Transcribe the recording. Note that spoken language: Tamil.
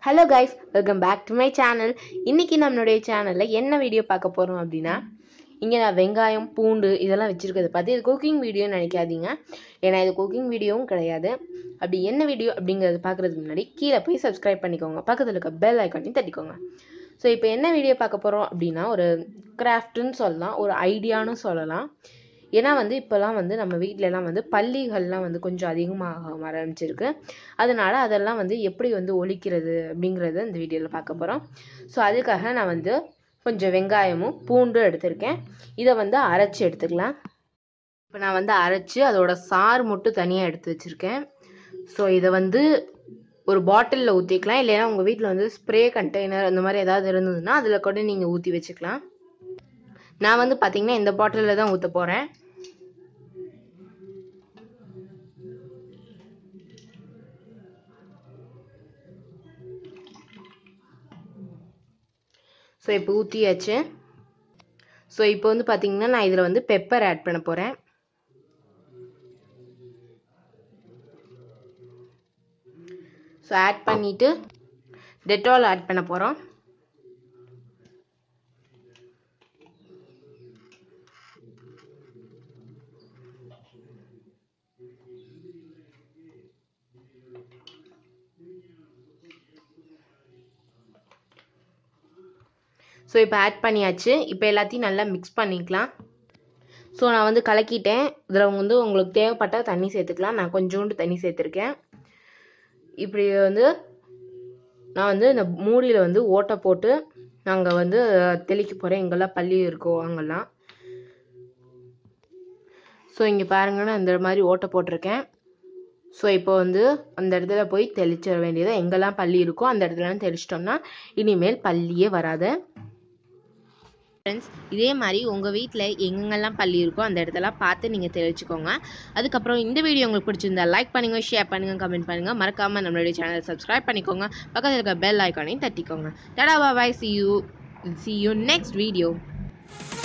hello guys welcome back to my channel இன்னைக்கு நம்மளுடைய சேனலில் என்ன வீடியோ பார்க்க போகிறோம் அப்படின்னா இங்கே நான் வெங்காயம் பூண்டு இதெல்லாம் வச்சுருக்கிறத பார்த்து இது குக்கிங் வீடியோன்னு நினைக்காதீங்க ஏன்னா இது குக்கிங் வீடியோவும் கிடையாது அப்படி என்ன வீடியோ அப்படிங்கிறத பார்க்குறதுக்கு முன்னாடி கீழே போய் சப்ஸ்கிரைப் பண்ணிக்கோங்க பக்கத்தில் இருக்க பெல் ஐக்கானையும் தட்டிக்கோங்க ஸோ இப்போ என்ன வீடியோ பார்க்க போகிறோம் அப்படின்னா ஒரு கிராஃப்ட்டுன்னு சொல்லலாம் ஒரு ஐடியான்னு சொல்லலாம் ஏன்னா வந்து இப்போல்லாம் வந்து நம்ம வீட்டிலலாம் வந்து பள்ளிகள்லாம் வந்து கொஞ்சம் அதிகமாக ஆரம்பிச்சிருக்கு அதனால அதெல்லாம் வந்து எப்படி வந்து ஒழிக்கிறது அப்படிங்கிறத இந்த வீடியோவில் பார்க்க போகிறோம் ஸோ அதுக்காக நான் வந்து கொஞ்சம் வெங்காயமும் பூண்டும் எடுத்திருக்கேன் இதை வந்து அரைச்சி எடுத்துக்கலாம் இப்போ நான் வந்து அரைச்சி அதோட சாறு மட்டும் தனியாக எடுத்து வச்சுருக்கேன் ஸோ இதை வந்து ஒரு பாட்டிலில் ஊற்றிக்கலாம் இல்லைன்னா உங்கள் வீட்டில் வந்து ஸ்ப்ரே கண்டெய்னர் அந்த மாதிரி ஏதாவது இருந்ததுன்னா அதில் கூட நீங்கள் ஊற்றி வச்சுக்கலாம் நான் வந்து பார்த்தீங்கன்னா இந்த பாட்டிலில் தான் ஊற்ற போகிறேன் ஸோ இப்போ ஊற்றியாச்சு ஸோ இப்போ வந்து பார்த்தீங்கன்னா நான் இதில் வந்து பெப்பர் ஆட் பண்ண போகிறேன் ஸோ ஆட் பண்ணிவிட்டு டெட்டால் ஆட் பண்ண போகிறோம் ஸோ இப்போ ஆட் பண்ணியாச்சு இப்போ எல்லாத்தையும் நல்லா மிக்ஸ் பண்ணிக்கலாம் ஸோ நான் வந்து கலக்கிட்டேன் இதில் வந்து உங்களுக்கு தேவைப்பட்டால் தண்ணி சேர்த்துக்கலாம் நான் கொஞ்சோண்டு தண்ணி சேர்த்துருக்கேன் இப்படி வந்து நான் வந்து இந்த மூடியில் வந்து ஓட்டை போட்டு நாங்கள் வந்து தெளிக்க போகிறேன் எங்கெல்லாம் பள்ளி இருக்கோ அங்கெல்லாம் ஸோ இங்கே பாருங்க நான் இந்த மாதிரி ஓட்டை போட்டிருக்கேன் ஸோ இப்போ வந்து அந்த இடத்துல போய் தெளிச்சிட வேண்டியது எங்கெல்லாம் பள்ளி இருக்கோ அந்த இடத்துலலாம் தெளிச்சிட்டோம்னா இனிமேல் பள்ளியே வராது ஃப்ரெண்ட்ஸ் இதே மாதிரி உங்கள் வீட்டில் எங்கெங்கெல்லாம் பள்ளி இருக்கோ அந்த இடத்தெல்லாம் பார்த்து நீங்கள் தெரிவிச்சுக்கோங்க அதுக்கப்புறம் இந்த வீடியோ உங்களுக்கு பிடிச்சிருந்தா லைக் பண்ணுங்கள் ஷேர் பண்ணுங்கள் கமெண்ட் பண்ணுங்கள் மறக்காமல் நம்மளுடைய சேனலை சப்ஸ்கிரைப் பண்ணிக்கோங்க பக்கத்தில் இருக்க பெல் ஐக்கானையும் தட்டிக்கோங்க tata bye see you see you next video